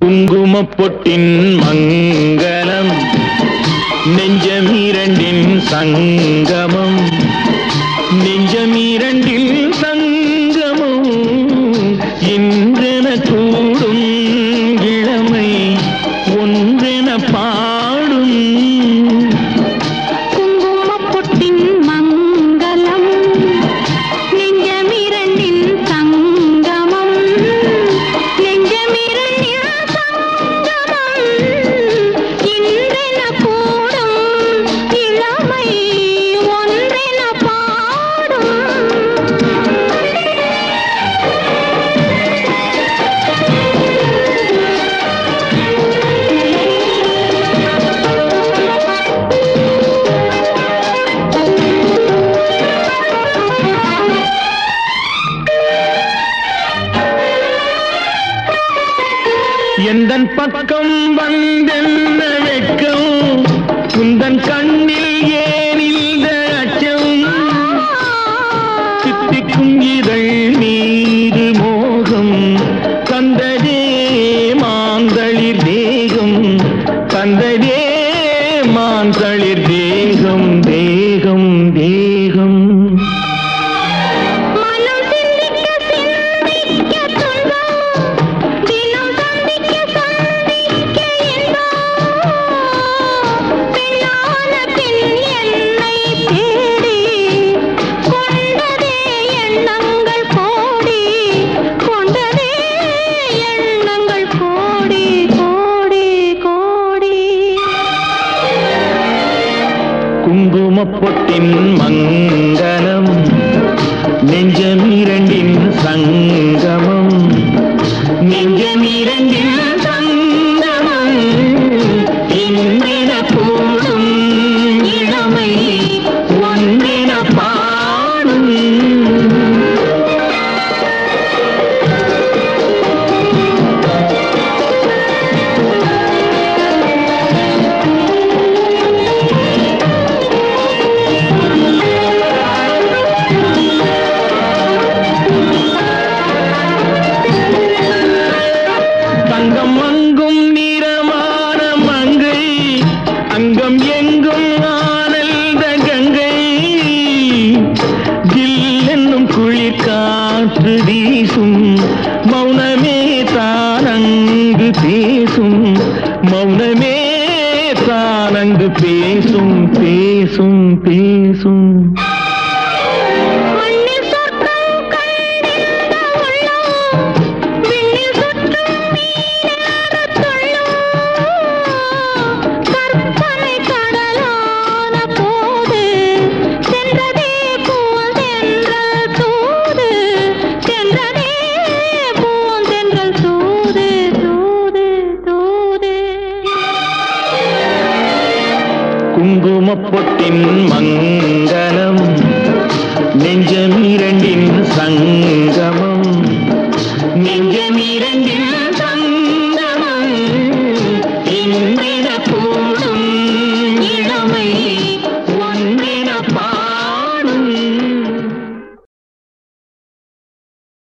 குங்குமப் பொட்டின் மங்களம் நெஞ்சமீரண்டின் சங்கமம் நெஞ்சமீரண்டில் சங்கமம் இன்றென கூடும் இளமை ஒன்றென பாடும் குங்குமப் பொட்டின் மங்களம் நெஞ்சமிரண்டின் சங்கமம் நெஞ்சமிரண்டின் சங்கமம் இன்றென கூடும் இளமை ஒன்றென பாடும் எந்தன் பக்கம் வந்தென்ன வெட்கம் குந்தன் கண்ணில் ஏனில் அச்சம் சித்திக்கும் இதழ் மீது மோகம் தந்ததே மாந்தளிர் தேகம் தந்ததே மாந்தளிர் தேகம் தேகம் தேகம் மனம் சிந்திக்க சிந்திக்க துன்பம் தினம் சந்திக்க சந்திக்க இன்பம் பெண்ணான பின் என்னை தேடி கொண்டதே எண்ணங்கள் கோடி கொண்டதே எண்ணங்கள் கோடி கோடி கோடி குங்குமப் பொட்டின் மங்களம் நெஞ்சமீரண்டின் சங்கமம் நெஞ்சமீரண்டின் சங்கமம் இன்றென கூடும் இளமை ஒன்றென பாடும் தங்கம் அங்கும் நிறமான மங்கை அங்கம் எங்கும் ஆனந்த கங்கை ஜில் என்னும் குளிர் காற்று வீசும் மௌனமே தானங்கு பேசும் மௌனமே தானங்கு பேசும் பேசும் பேசும் மண்ணில் சொர்க்கம் கண்டிருந்த உள்ளம் விண்ணில் சுற்றும் மீனாகத் துள்ளும். கற்பனை கடலான போது சென்றதே பூந்தென்றல் தூது. சென்றதே பூந்தென்றல் தூது, தூது, தூது. குங்குமப் பொட்டின் மங்களம் நெஞ்சமீரண்டின் சங்கமம் நெஞ்சமீரண்டின்